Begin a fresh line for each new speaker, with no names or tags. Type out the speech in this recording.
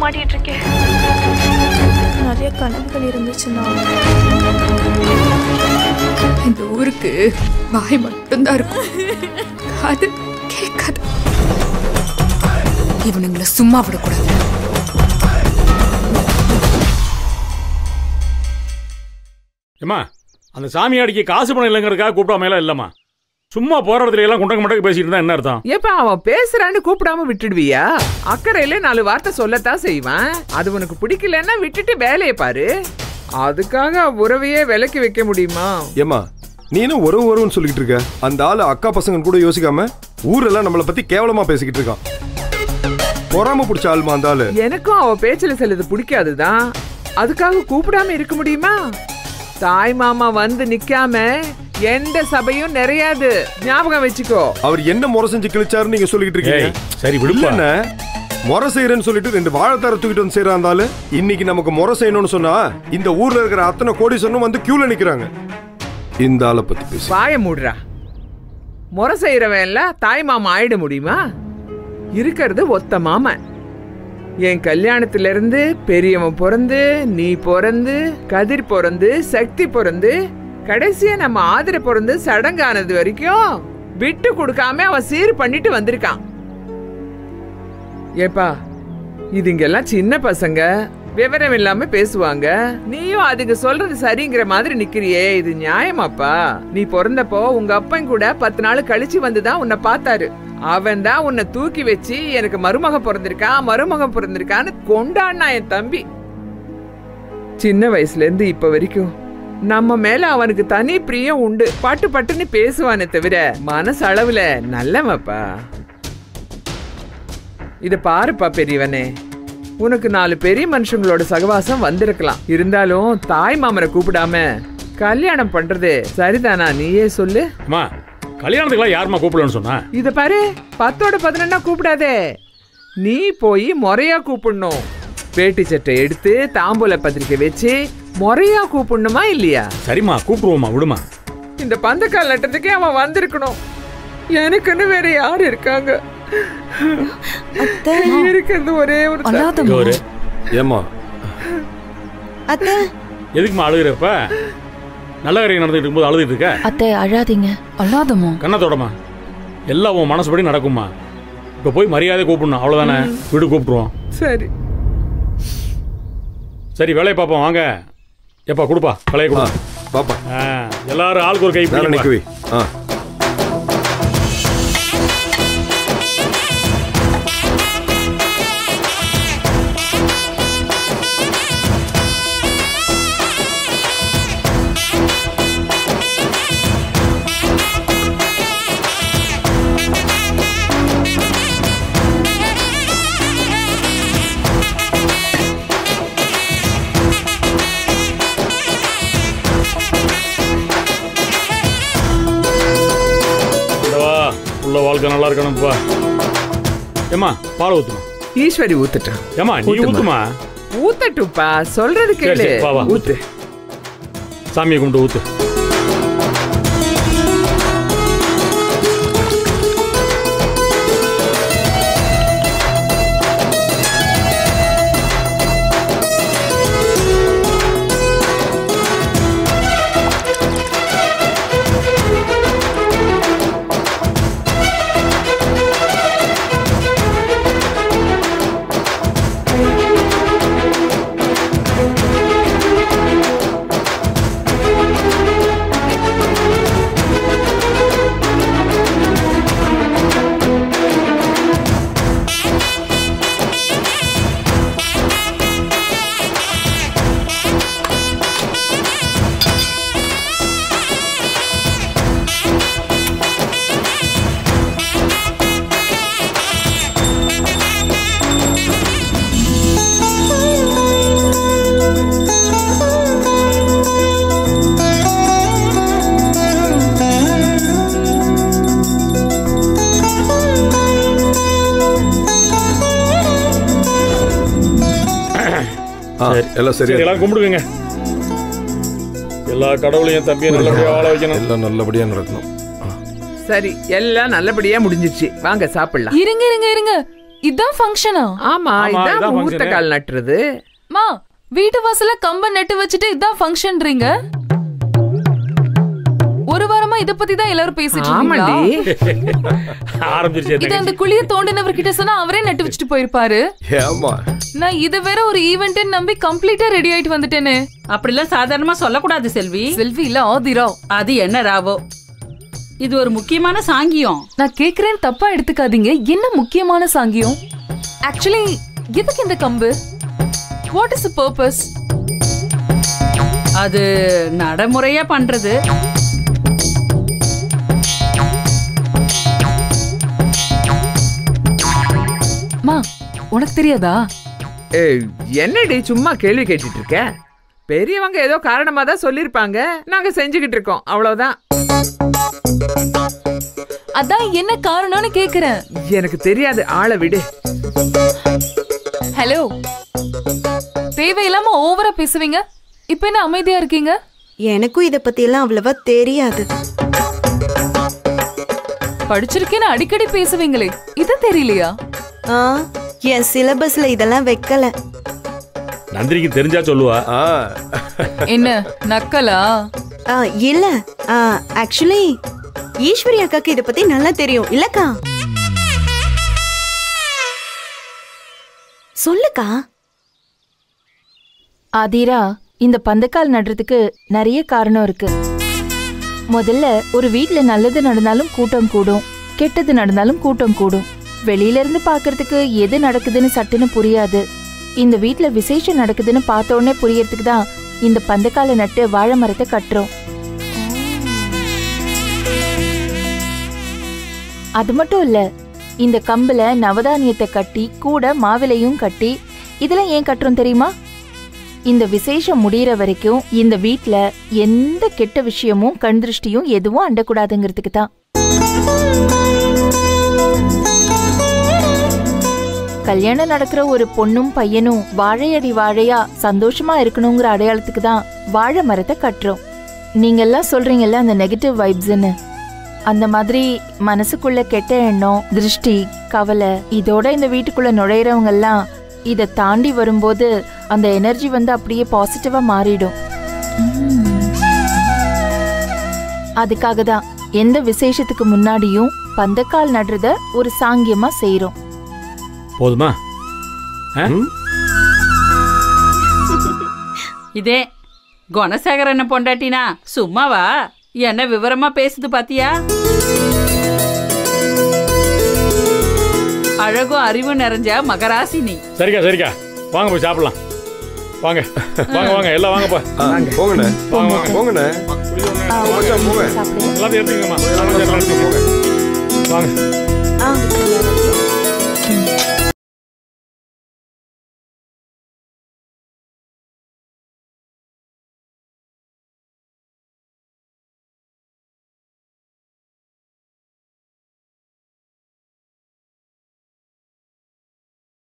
மாட்டிட்டு இருக்கேன்
நிறைய கனவுகள் இருந்துச்சுன்னா
இந்த ஊருக்கு வாய் மட்டும்தான் இருக்கும் அது கேட்காது இவனுங்களை சும்மா விடக்கூடாது
ஏம்மா அந்த சாமியாடிக்கு காசு பணம் இல்லைங்கிறதுக்காக கூப்பிடாமலாம் இல்லைம்மா சும்மா போற இடத்துல எல்லாம் குண்டக்க மண்டக்க பேசிட்டு இருந்தா என்ன அர்த்தம்
ஏப்பா அவன் பேசுறான்னு கூப்பிடாம விட்டுடுவியா அக்கறையில நாலு வார்த்தை சொல்லத்தான் செய்வான் அது உனக்கு பிடிக்கலன்னா விட்டுட்டு வேலையை பாரு அதுக்காக உறவையே விலக்கி வைக்க முடியுமா
ஏமா நீ என்ன உறவு உறவுன்னு சொல்லிக்கிட்டு இருக்க அந்த ஆளு அக்கா பசங்க கூட யோசிக்காம ஊரெல்லாம் நம்மளை பத்தி கேவலமா பேசிக்கிட்டு இருக்கான் பொறாம பிடிச்ச ஆளுமா அந்த ஆளு
எனக்கும் அவ பேச்சுல சிலது பிடிக்காதுதான் அதுக்காக கூப்பிடாம இருக்க முடியுமா தாய் மாமா வந்து நிக்காம எந்த சபையும் நிறையாது ஞாபகம் வச்சுக்கோ
அவர் என்ன முறை செஞ்சு கிழிச்சாருன்னு நீங்க சொல்லிக்கிட்டு இருக்கீங்க
ஏய், சரி, விடுப்பா.
இல்லைண்ணே, முறை செய்யறேன்னு சொல்லிட்டு ரெண்டு வாழைத்தார தூக்கிட்டு வந்து செய்யறா இருந்தாலும் இன்னைக்கு நமக்கு முறை செய்யணும்னு சொன்னா இந்த ஊர்ல இருக்கிற அத்தனை கோடீஸ்வரனும் வந்து கியூல நிக்கிறாங்க இந்த ஆளை பத்தி பேசி
வாய மூடுறா முறை செய்யறவன் எல்லாம் தாய் மாமா ஆயிட முடியுமா இருக்கிறது ஒத்த மாமன் என் கல்யாணத்துல இருந்து பெரியவன் பிறந்து நீ பிறந்து கதிர் பிறந்து சக்தி பிறந்து கடைசியா நம்ம ஆதிர பிறந்து சடங்கானது வரைக்கும் விட்டு கொடுக்காம அவன் சீர் பண்ணிட்டு வந்திருக்கான் ஏப்பா இதுங்கெல்லாம் சின்ன பசங்க விவரம் இல்லாம பேசுவாங்க நீயும் அதுங்க சொல்றது சரிங்கிற மாதிரி நிக்கிறியே இது நியாயமாப்பா நீ பிறந்தப்போ உங்க அப்பன் கூட பத்து நாள் கழிச்சு வந்துதான் உன்னை பார்த்தாரு அவன் தான் உன்னை தூக்கி வச்சு எனக்கு மருமக பிறந்திருக்கான் மருமகன் பிறந்திருக்கான்னு கொண்டாடினா என் தம்பி சின்ன வயசுல இருந்து இப்ப வரைக்கும் நம்ம மேல அவனுக்கு தனி பிரியம் உண்டு பட்டு பட்டுன்னு பேசுவானே தவிர மனசு அளவுல நல்லவப்பா இத பாருப்பா பெரியவனே உனக்கு நாலு பெரிய மனுஷங்களோட சகவாசம் வந்திருக்கலாம் இருந்தாலும் தாய் மாமரை கூப்பிடாம கல்யாணம் பண்றது சரிதானா நீயே சொல்லு
அம்மா கல்யாணத்துக்குலாம் யாரும்மா கூப்பிடலன்னு சொன்னா
இத பாரு பத்தோட பதினொன்னா கூப்பிடாதே நீ போய் முறையா கூப்பிடணும் வேட்டி சட்டை எடுத்து தாம்பூல பத்திரிக்கை வச்சு முறையா கூப்பிடணுமா இல்லையா
சரிம்மா கூப்பிடுவோம்மா விடுமா
இந்த பந்தக்கால் நட்டத்துக்கே அவன் வந்திருக்கணும் எனக்குன்னு வேற யார் இருக்காங்க இருக்கிறது ஒரே ஒரு தம்பி.
இங்க ஒரு
ஏமா
அத்தை
எதுக்குமா அழுகுறப்ப நல்ல காரியம் நடந்துட்டு இருக்கும்போது அழுதுட்டு இருக்க
அத்தை அழாதீங்க
அல்லாதமோ
கண்ணத்தோடமா எல்லாம் உன் மனசுபடி நடக்குமா இப்போ போய் மரியாதை கூப்பிடணும் அவ்வளோதானே வீடு கூப்பிட்டுருவோம்
சரி
சரி வேலையை பார்ப்போம் வாங்க எப்பா கொடுப்பா வேலையை கொடு
பாப்பா
ஆ, எல்லாரும் ஆளுக்கு ஒரு கை
வேலை
பிடிங்கப்பா.
நிக்கவே ஆ
இந்தவா உள்ள வாழ்க்கை நல்லா இருக்கணும்ப்பா ஏம்மா பால் ஊத்துமா
ஈஸ்வரி ஊத்துட்டான்
ஏம்மா நீ ஊத்துமா
ஊத்தட்டுப்பா சொல்றது
சரி,
கேளு
சரி, வா, வா,
ஊத்து
சாமியை கும்பிட்டு ஊத்து
ஆ, எல்லாம்
சரி
சரியா
எல்லாரும் கும்பிடுங்க எல்லா கடவுளையும் தம்பியை நல்லபடியா வாழ வைக்கணும்
எல்லாம் நல்லபடியா நடக்கணும்
சரி எல்லாம் நல்லபடியா முடிஞ்சிருச்சு வாங்க சாப்பிடலாம்
இருங்க இருங்க இருங்க
இதான் ஃபங்க்ஷனா
ஆமா
ஆமா,
இதான்
இதான்
முகூர்த்த
function.
கால் நட்டுறது
மா வீட்டு வாசல்ல கம்ப நட்டு வச்சுட்டு இதான் ஃபங்க்ஷன்றீங்க ஒரு வாரமா இத பத்தி தான் எல்லாரும் பேசிட்டு இருக்கீங்களா
ஆமாண்டி
ஆரம்பிச்சிருச்சு
இது அந்த குழிய தோண்டினவர் கிட்ட சொன்னா அவரே நட்டு வச்சுட்டு போயிருப்பாரு
ஏமா
நான் இது வேற ஒரு ஈவென்ட் நம்பி கம்ப்ளீட்டா ரெடி ஆயிட்டு வந்துட்டேனே
அப்படிலாம் சாதாரணமா சொல்லக்கூடாது செல்வி
செல்வி இல்ல ஆதிரா
அது என்ன ராவோ இது ஒரு முக்கியமான சாங்கியம்
நான் கேக்குறேன் தப்பா எடுத்துக்காதீங்க என்ன முக்கியமான சாங்கியம் ஆக்சுவலி எதுக்கு இந்த கம்பு வாட் இஸ் பர்பஸ்
அது நடைமுறையா பண்றது
மா உனக்கு தெரியாதா
ஏய், என்னடி சும்மா கேள்வி கேட்டுட்டு இருக்க பெரியவங்க ஏதோ காரணமா தான் சொல்லிருப்பாங்க நாங்க செஞ்சுக்கிட்டு இருக்கோம் அவ்வளவுதான்
அதான் என்ன காரணம்னு கேக்குறேன்
எனக்கு தெரியாது ஆளை விடு
ஹலோ தேவையில்லாம ஓவரா பேசுவீங்க இப்ப என்ன அமைதியா இருக்கீங்க
எனக்கும் இத பத்தி எல்லாம் அவ்வளவா தெரியாது
படிச்சிருக்கேன்னு அடிக்கடி பேசுவீங்களே இது தெரியலையா
ஆ என் சிலபஸ்ல இதெல்லாம் வைக்கல
நந்திரிக்கு தெரிஞ்சா சொல்லுவா
ஆ
என்ன நக்கலா
ஆ, இல்ல ஆக்சுவலி ஈஸ்வரி அக்காக்கு இத பத்தி நல்லா தெரியும் இல்லக்கா சொல்லுக்கா
ஆதிரா இந்த பந்தக்கால் நடுறதுக்கு நிறைய காரணம் இருக்கு முதல்ல ஒரு வீட்ல நல்லது நடந்தாலும் கூட்டம் கூடும் கெட்டது நடந்தாலும் கூட்டம் கூடும் வெளியில இருந்து பார்க்கிறதுக்கு எது நடக்குதுன்னு சட்டுன்னு புரியாது இந்த வீட்ல விசேஷம் நடக்குதுன்னு பார்த்த உடனே புரியறதுக்கு தான் இந்த பந்தக்காலை நட்டு வாழை மரத்தை கட்டுறோம் அது மட்டும் இல்ல இந்த கம்புல நவதானியத்தை கட்டி கூட மாவிலையும் கட்டி இதெல்லாம் ஏன் கட்டுறோம் தெரியுமா இந்த விசேஷம் முடியற வரைக்கும் இந்த வீட்ல எந்த கெட்ட விஷயமும் கண் திருஷ்டியும் எதுவும் அண்டக்கூடாதுங்கிறதுக்கு தான் கல்யாணம் நடக்கிற ஒரு பொண்ணும் பையனும் வாழையடி வாழையா சந்தோஷமா இருக்கணுங்கிற அடையாளத்துக்கு தான் வாழை மரத்தை கட்டுறோம் நீங்க எல்லாம் சொல்றீங்கல்ல அந்த நெகட்டிவ் வைப்ஸ்னு அந்த மாதிரி மனசுக்குள்ள கெட்ட எண்ணம் திருஷ்டி கவலை இதோட இந்த வீட்டுக்குள்ள நுழையிறவங்க எல்லாம் இதை தாண்டி வரும்போது அந்த எனர்ஜி வந்து அப்படியே பாசிட்டிவா மாறிடும் அதுக்காக தான் எந்த விசேஷத்துக்கு முன்னாடியும் பந்தக்கால் நடுறத ஒரு சாங்கியமா செய்றோம்
போதுமா
இதே குணசேகர் என்ன பொண்டாட்டினா சும்மாவா என்ன விவரமா பேசுது பாத்தியா அழகும் அறிவும் நிறைஞ்ச மகராசினி
சரிக்கா சரிக்கா வாங்க போய் சாப்பிடலாம் வாங்க வாங்க வாங்க எல்லாம் வாங்கப்பா
ஆ, போங்கண்ணே
வாங்க வாங்க
போங்கண்ணே
எல்லாத்தையும் எடுத்துக்கங்கம்மா எல்லாத்தையும் எடுத்துக்கங்க. வாங்க
ஆ